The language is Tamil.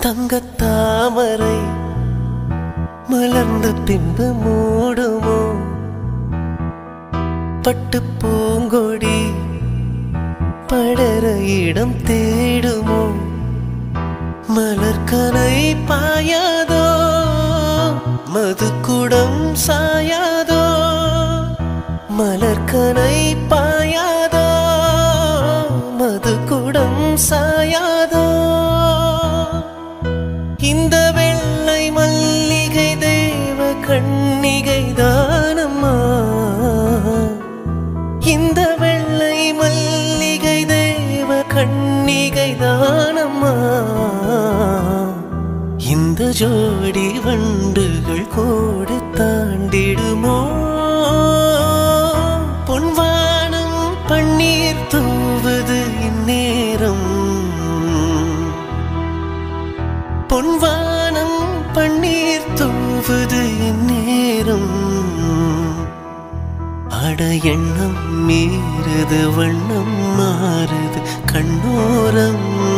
தங்கத் தாமரை மலர்ந்த பின்பு மூடுமோ பட்டு பூங்கொடி படர இடம் தேடுமோ மலர்கனை பாயாதோ மதுக்குடம் சாயாதோ மலர்கனை பாயாதோ மதுக்குடம் சாயாதோ இந்த வெள்ளை மல்லிகை தேவ கண்ணிகை தானம்மா இந்த வெள்ளை மல்லிகை தேவ கண்ணிகை தானம்மா இந்த ஜோடி வண்டுகள் கோடு தாண்டிடுமோ பொன்வானம் பன்னீர் தூவது இந்நேரம் பொன்வானம் பன்னீர் தூவது இந்நேரம் அட எண்ணம் மீறுது வண்ணம் மாறுது கண்ணோரம்